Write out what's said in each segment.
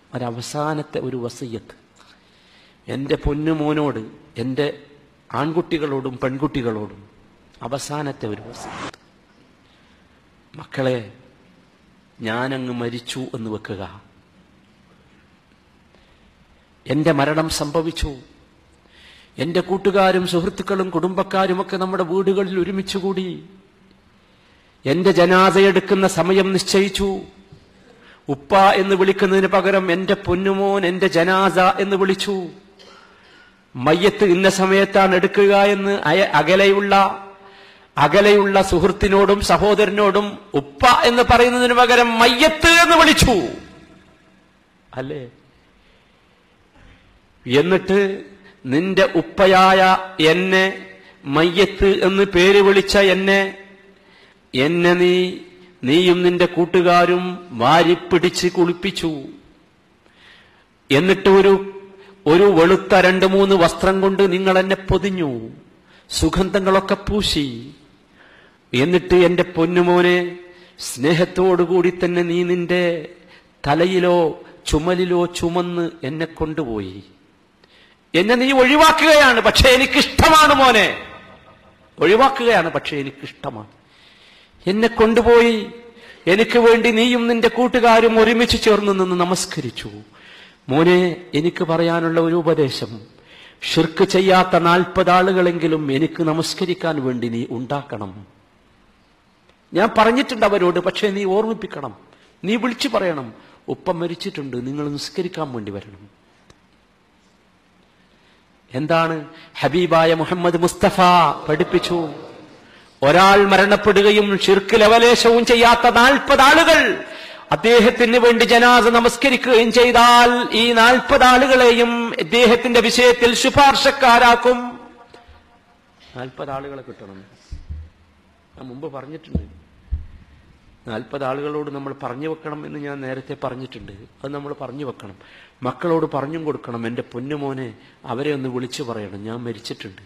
ഒരവസാനത്തെ ഒരു വസീയത്ത് എൻ്റെ പൊന്നുമോനോട് എൻ്റെ ആൺകുട്ടികളോടും പെൺകുട്ടികളോടും അവസാനത്തെ ഒരു വസീയത്ത് മക്കളെ ഞാനങ്ങ് മരിച്ചു എന്ന് വെക്കുക എന്റെ മരണം സംഭവിച്ചു എന്റെ കൂട്ടുകാരും സുഹൃത്തുക്കളും കുടുംബക്കാരുമൊക്കെ നമ്മുടെ വീടുകളിൽ ഒരുമിച്ചുകൂടി എന്റെ ജനാസയെടുക്കുന്ന സമയം നിശ്ചയിച്ചു ഉപ്പ എന്ന് വിളിക്കുന്നതിന് പകരം എന്റെ പൊന്നുമോൻ എന്റെ ജനാസ എന്ന് വിളിച്ചു മയ്യത്ത് ഇന്ന സമയത്താണ് എടുക്കുക എന്ന് അയ- അകലെയുള്ള അകലെയുള്ള സുഹൃത്തിനോടും സഹോദരനോടും ഉപ്പ എന്ന് പറയുന്നതിന് പകരം മയ്യത്ത് എന്ന് വിളിച്ചു അല്ലേ എന്നിട്ട് നിന്റെ ഉപ്പയായ എന്നെ മയ്യത്ത് എന്ന് പേര് വിളിച്ച എന്നെ എന്നെ നീ നീയും നിന്റെ കൂട്ടുകാരും വാരിപ്പിടിച്ച് കുളിപ്പിച്ചു എന്നിട്ട് ഒരു ഒരു വെളുത്ത രണ്ട് മൂന്ന് വസ്ത്രം കൊണ്ട് നിങ്ങൾ എന്നെ പൊതിഞ്ഞു സുഗന്ധങ്ങളൊക്കെ പൂശി എന്നിട്ട് എന്റെ പൊന്നുമോനെ സ്നേഹത്തോടുകൂടി തന്നെ നീ നിന്റെ തലയിലോ ചുമലിലോ ചുമന്ന് എന്നെ കൊണ്ടുപോയി എന്നെ നീ ഒഴിവാക്കുകയാണ് പക്ഷെ എനിക്കിഷ്ടമാണ് മോനെ ഒഴിവാക്കുകയാണ് പക്ഷെ എനിക്കിഷ്ടമാണ് എന്നെ കൊണ്ടുപോയി എനിക്ക് വേണ്ടി നീയും നിന്റെ കൂട്ടുകാരും ഒരുമിച്ച് ചേർന്ന് നിന്ന് നമസ്കരിച്ചു മോനെ എനിക്ക് പറയാനുള്ള ഒരു ഉപദേശം ഷിർക്ക് ചെയ്യാത്ത നാൽപ്പത് ആളുകളെങ്കിലും എനിക്ക് നമസ്കരിക്കാൻ വേണ്ടി നീ ഉണ്ടാക്കണം ഞാൻ പറഞ്ഞിട്ടുണ്ട് അവരോട് പക്ഷേ നീ ഓർമ്മിപ്പിക്കണം നീ വിളിച്ചു പറയണം ഉപ്പ മരിച്ചിട്ടുണ്ട് നിങ്ങൾ നിസ്കരിക്കാൻ വേണ്ടി വരണം എന്താണ് ഹബീബായ മുഹമ്മദ് മുസ്തഫ പഠിപ്പിച്ചു ഒരാൾ മരണപ്പെടുകയും ഷിർക്ക് ലവലേശവും ചെയ്യാത്ത നാൽപ്പത് ആളുകൾ അദ്ദേഹത്തിന് വേണ്ടി ജനാസ നമസ്കരിക്കുകയും ചെയ്താൽ ഈ നാൽപ്പത് ആളുകളെയും അദ്ദേഹത്തിന്റെ വിഷയത്തിൽ ശുപാർശക്കാരാക്കും നാൽപ്പത് ആളുകളെ കിട്ടണം ഞാൻ മുമ്പ് പറഞ്ഞിട്ടുണ്ട് നാൽപ്പത് ആളുകളോട് നമ്മൾ പറഞ്ഞു വെക്കണം എന്ന് ഞാൻ നേരത്തെ പറഞ്ഞിട്ടുണ്ട് അത് നമ്മൾ പറഞ്ഞു വെക്കണം മക്കളോട് പറഞ്ഞും കൊടുക്കണം എൻ്റെ പൊന്നുമോനെ അവരെ ഒന്ന് വിളിച്ചു പറയണം ഞാൻ മരിച്ചിട്ടുണ്ട്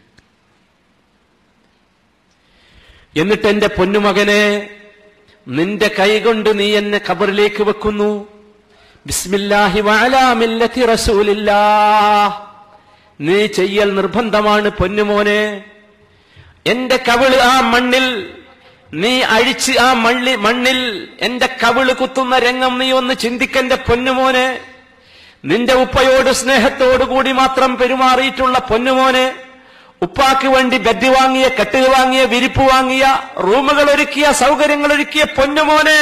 എന്നിട്ട് എൻ്റെ പൊന്നുമകനെ നിന്റെ കൈകൊണ്ട് നീ എന്നെ ഖബറിലേക്ക് വെക്കുന്നു ബിസ്മില്ലാഹി വഅലാ മില്ലത്തി റസൂലില്ലാ നീ ചെയ്യൽ നിർബന്ധമാണ് പൊന്നുമോനെ എന്റെ കവിള് ആ മണ്ണിൽ നീ അഴിച്ച് ആ മണ്ണി മണ്ണിൽ എന്റെ കവിള് കുത്തുന്ന രംഗം നീ ഒന്ന് ചിന്തിക്കെന്റെ പൊന്നുമോനെ നിന്റെ ഉപ്പയോട് സ്നേഹത്തോടുകൂടി മാത്രം പെരുമാറിയിട്ടുള്ള പൊന്നുമോനെ ഉപ്പാക്ക് വേണ്ടി ബെഡ് വാങ്ങിയ കെട്ടുക വാങ്ങിയ വിരിപ്പ് വാങ്ങിയ റൂമുകൾ ഒരുക്കിയ സൗകര്യങ്ങൾ ഒരുക്കിയ പൊന്നുമോനെ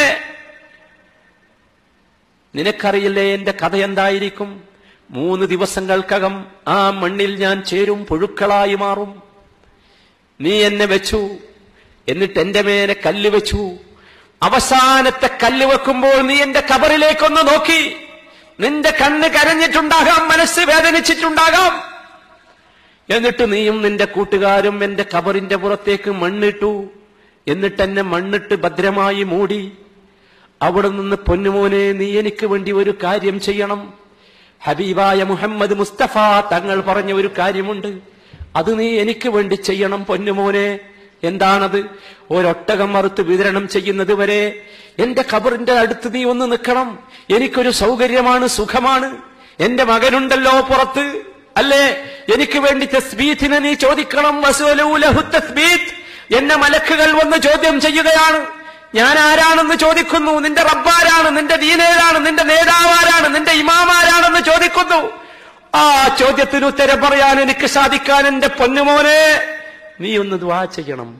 നിനക്കറിയില്ലേ എന്റെ കഥ എന്തായിരിക്കും മൂന്ന് ദിവസങ്ങൾക്കകം ആ മണ്ണിൽ ഞാൻ ചേരും പുഴുക്കളായി മാറും നീ എന്നെ വെച്ചു എന്നിട്ട് എന്റെ മേലെ കല്ല് വെച്ചു അവസാനത്തെ കല്ല് വെക്കുമ്പോൾ നീ എന്റെ കബറിലേക്കൊന്ന് നോക്കി നിന്റെ കണ്ണ് കരഞ്ഞിട്ടുണ്ടാകാം മനസ്സ് വേദനിച്ചിട്ടുണ്ടാകാം എന്നിട്ട് നീയും നിന്റെ കൂട്ടുകാരും എന്റെ കബറിന്റെ പുറത്തേക്ക് മണ്ണിട്ടു എന്നിട്ട് എന്നെ മണ്ണിട്ട് ഭദ്രമായി മൂടി അവിടെ നിന്ന് പൊന്നുമോനെ നീ എനിക്ക് വേണ്ടി ഒരു കാര്യം ചെയ്യണം ഹബീബായ മുഹമ്മദ് മുസ്തഫ തങ്ങൾ പറഞ്ഞ ഒരു കാര്യമുണ്ട് അത് നീ എനിക്ക് വേണ്ടി ചെയ്യണം പൊന്നുമോനെ എന്താണത് ഒരൊട്ടകം മറുത്ത് വിതരണം ചെയ്യുന്നത് വരെ എന്റെ ഖബറിന്റെ അടുത്ത് നീ ഒന്ന് നിൽക്കണം എനിക്കൊരു സൗകര്യമാണ് സുഖമാണ് എന്റെ മകനുണ്ടല്ലോ പുറത്ത് അല്ലേ എനിക്ക് വേണ്ടി തസ്ബീത്തിനെ നീ ചോദിക്കണം വസുലൂ ലഹു തസ്ബീത്ത് എന്നെ മലക്കുകൾ വന്ന് ചോദ്യം ചെയ്യുകയാണ് ഞാൻ ആരാണെന്ന് ചോദിക്കുന്നു നിന്റെ റബ്ബാരാണ് നിന്റെ ദീനേതാണ് നിന്റെ നേതാവാരാണ് നിന്റെ ഇമാമാരാണെന്ന് ചോദിക്കുന്നു ആ ചോദ്യത്തിന് ഉത്തരം പറയാൻ എനിക്ക് സാധിക്കാൻ എന്റെ പൊന്നുമോനെ നീ ഒന്ന് ദ്വാ ചെയ്യണം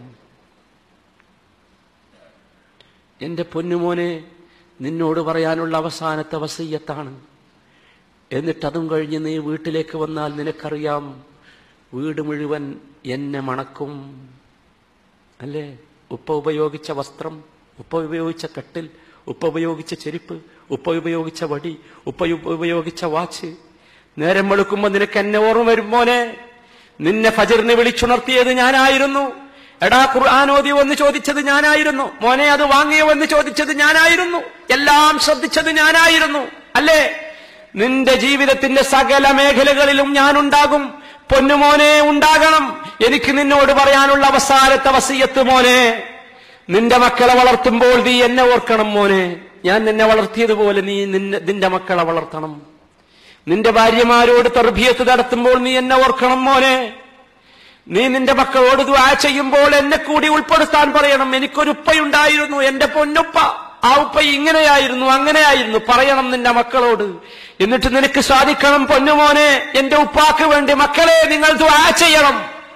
എന്റെ പൊന്നുമോനെ നിന്നോട് പറയാനുള്ള അവസാനത്തെ വസീയത്താണ് എന്നിട്ടതും കഴിഞ്ഞ് നീ വീട്ടിലേക്ക് വന്നാൽ നിനക്കറിയാം വീട് മുഴുവൻ എന്നെ മണക്കും അല്ലേ ഉപ്പ ഉപയോഗിച്ച വസ്ത്രം ഉപ്പ ഉപയോഗിച്ച കട്ടിൽ ഉപ്പ ഉപയോഗിച്ച ചെരുപ്പ് ഉപ്പ ഉപയോഗിച്ച വടി ഉപ്പ ഉപയോഗിച്ച വാച്ച് നേരം വെളുക്കുമ്പോ നിനക്ക് എന്നെ ഓർമ്മ വരും മോനെ നിന്നെ ഫജറിനെ വിളിച്ചുണർത്തിയത് ഞാനായിരുന്നു എടാ ഖുർആാനോദിയോ എന്ന് ചോദിച്ചത് ഞാനായിരുന്നു മോനെ അത് വാങ്ങിയോ എന്ന് ചോദിച്ചത് ഞാനായിരുന്നു എല്ലാം ശ്രദ്ധിച്ചത് ഞാനായിരുന്നു അല്ലേ നിന്റെ ജീവിതത്തിന്റെ സകല മേഖലകളിലും ഞാനുണ്ടാകും പൊന്നുമോനെ ഉണ്ടാകണം എനിക്ക് നിന്നോട് പറയാനുള്ള അവസാനത്തെ വസീയത്ത് മോനെ നിന്റെ മക്കളെ വളർത്തുമ്പോൾ നീ എന്നെ ഓർക്കണം മോനെ ഞാൻ നിന്നെ വളർത്തിയതുപോലെ നീ നിന്നെ നിന്റെ മക്കളെ വളർത്തണം നിന്റെ ഭാര്യമാരോട് തർബിയത്ത് നടത്തുമ്പോൾ നീ എന്നെ ഓർക്കണം മോനെ നീ നിന്റെ മക്കളോട് ദുആ ചെയ്യുമ്പോൾ എന്നെ കൂടി ഉൾപ്പെടുത്താൻ പറയണം എനിക്കൊരു ഉപ്പയുണ്ടായിരുന്നു എന്റെ പൊന്നുപ്പ ആ ഉപ്പ ഇങ്ങനെയായിരുന്നു അങ്ങനെയായിരുന്നു പറയണം നിന്റെ മക്കളോട് എന്നിട്ട് നിനക്ക് സാധിക്കണം പൊന്നുമോനെ എന്റെ ഉപ്പാക്ക് വേണ്ടി മക്കളെ നിങ്ങൾ ദുആ ചെയ്യണം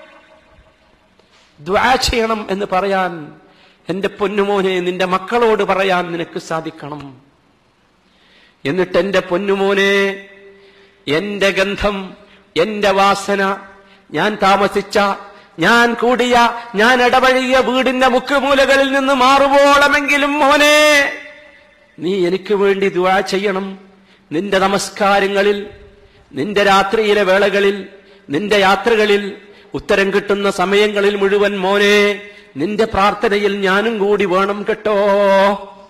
ദുആ ചെയ്യണം എന്ന് പറയാൻ എന്റെ പൊന്നുമോനെ നിന്റെ മക്കളോട് പറയാൻ നിനക്ക് സാധിക്കണം എന്നിട്ട് എന്റെ പൊന്നുമോനെ എന്റെ ഗന്ധം എന്റെ വാസന ഞാൻ താമസിച്ച ഞാൻ കൂടിയ ഞാൻ ഇടവഴിയ വീടിന്റെ മുക്കുമൂലകളിൽ നിന്ന് മാറുവോളമെങ്കിലും മോനെ നീ എനിക്ക് വേണ്ടി ദുആ ചെയ്യണം നിന്റെ നമസ്കാരങ്ങളിൽ നിന്റെ രാത്രിയിലെ വേളകളിൽ നിന്റെ യാത്രകളിൽ ഉത്തരം കിട്ടുന്ന സമയങ്ങളിൽ മുഴുവൻ മോനെ നിന്റെ പ്രാർത്ഥനയിൽ ഞാനും കൂടി വേണം കേട്ടോ